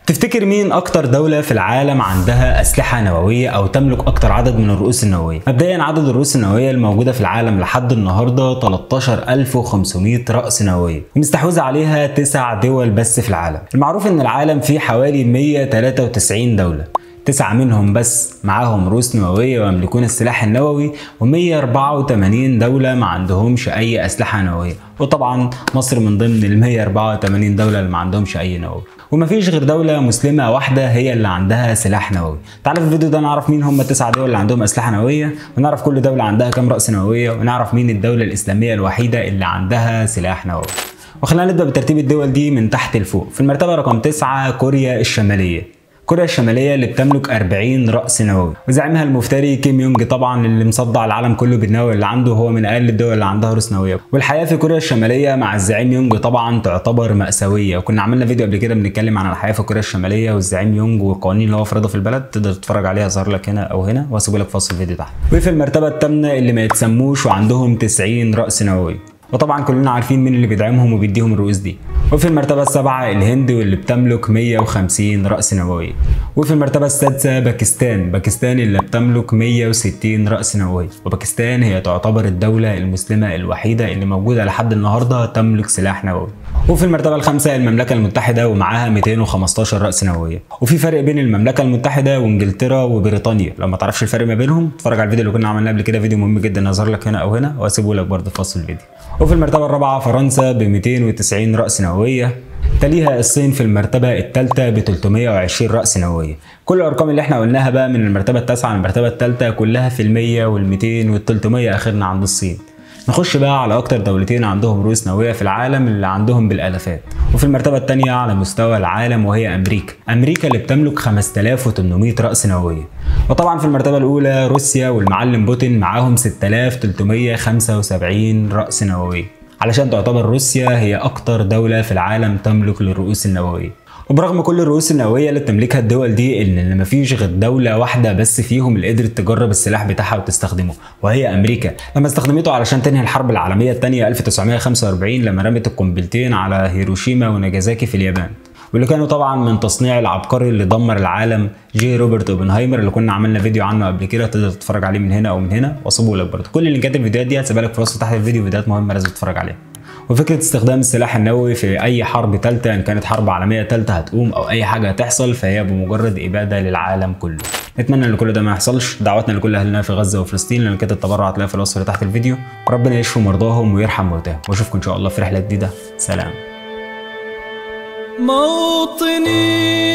تفتكر مين اكتر دولة في العالم عندها اسلحة نووية او تملك اكتر عدد من الرؤوس النووية مبدئيا عدد الرؤوس النووية الموجودة في العالم لحد النهاردة 13500 رأس نووية ومستحوذة عليها تسع دول بس في العالم المعروف ان العالم فيه حوالي 193 دولة تسعة منهم بس معاهم رؤوس نووية ويملكون السلاح النووي و184 دولة ما عندهمش أي أسلحة نووية وطبعا مصر من ضمن ال 184 دولة اللي ما عندهمش أي نووي ومفيش غير دولة مسلمة واحدة هي اللي عندها سلاح نووي تعالى في الفيديو ده نعرف مين هم التسع دول اللي عندهم أسلحة نووية ونعرف كل دولة عندها كام رأس نووية ونعرف مين الدولة الإسلامية الوحيدة اللي عندها سلاح نووي وخلينا نبدأ بترتيب الدول دي من تحت لفوق في المرتبة رقم 9 كوريا الشمالية كوريا الشمالية اللي بتملك 40 رأس نووي وزعيمها المفتري كيم يونج طبعا اللي مصدع العالم كله بالنووي اللي عنده هو من أقل الدول اللي عندها رؤوس نووية والحياة في كوريا الشمالية مع الزعيم يونج طبعا تعتبر مأساوية وكنا عملنا فيديو قبل كده بنتكلم عن الحياة في كوريا الشمالية والزعيم يونج والقوانين اللي هو فرضها في البلد تقدر تتفرج عليها ظهر لك هنا أو هنا وهسيب لك فصل الفيديو تحت وفي المرتبة الثامنة اللي ما يتسموش وعندهم 90 رأس نووي وطبعا كلنا عارفين مين اللي بيدعمهم وبيديهم الرؤوس دي وفي المرتبة السابعة الهند واللي بتملك 150 رأس نووي وفي المرتبة السادسة باكستان باكستان اللي بتملك 160 رأس نووي وباكستان هي تعتبر الدولة المسلمة الوحيدة اللي موجودة لحد النهاردة تملك سلاح نووي وفي المرتبة الخامسة المملكة المتحدة ومعاها 215 رأس نووية وفي فرق بين المملكة المتحدة وانجلترا وبريطانيا لو ما تعرفش الفرق ما بينهم اتفرج على الفيديو اللي كنا عملناه قبل كده فيديو مهم جدا هظهر لك هنا او هنا واسيبه لك برضه في وصف الفيديو وفي المرتبة الرابعة فرنسا ب 290 رأس نووية تليها الصين في المرتبة الثالثة ب 320 رأس نووية كل الأرقام اللي احنا قلناها بقى من المرتبة التاسعة للمرتبة الثالثة كلها في المية والميتين والتلتمية آخرنا عند الصين نخش بقى على اكتر دولتين عندهم رؤوس نوويه في العالم اللي عندهم بالالافات وفي المرتبه الثانيه على مستوى العالم وهي امريكا امريكا اللي بتملك 5800 راس نوويه وطبعا في المرتبه الاولى روسيا والمعلم بوتين معاهم 6375 راس نوويه علشان تعتبر روسيا هي اكتر دوله في العالم تملك للرؤوس النوويه وبرغم كل الرؤوس النوويه اللي بتملكها الدول دي ان مفيش غير دوله واحده بس فيهم اللي قدرت تجرب السلاح بتاعها وتستخدمه وهي امريكا لما استخدمته علشان تنهي الحرب العالميه الثانيه 1945 لما رمت القنبلتين على هيروشيما وناجازاكي في اليابان واللي كانوا طبعا من تصنيع العبقري اللي دمر العالم جي روبرت اوبنهايمر اللي كنا عملنا فيديو عنه قبل كده تقدر تتفرج عليه من هنا او من هنا واسيبه لك برضه كل لينكات الفيديوهات دي هسيبها لك في الوصف تحت الفيديو فيديوهات مهمه لازم تتفرج عليها وفكره استخدام السلاح النووي في اي حرب ثالثه ان كانت حرب عالميه ثالثه هتقوم او اي حاجه هتحصل فهي بمجرد اباده للعالم كله نتمنى ان كل ده ما يحصلش دعواتنا لكل اهلنا في غزه وفلسطين لان كده التبرع هتلاقيها في الوصف اللي تحت الفيديو وربنا يشفي مرضاهم ويرحم موتاهم واشوفكم ان شاء الله في رحله جديده سلام موطني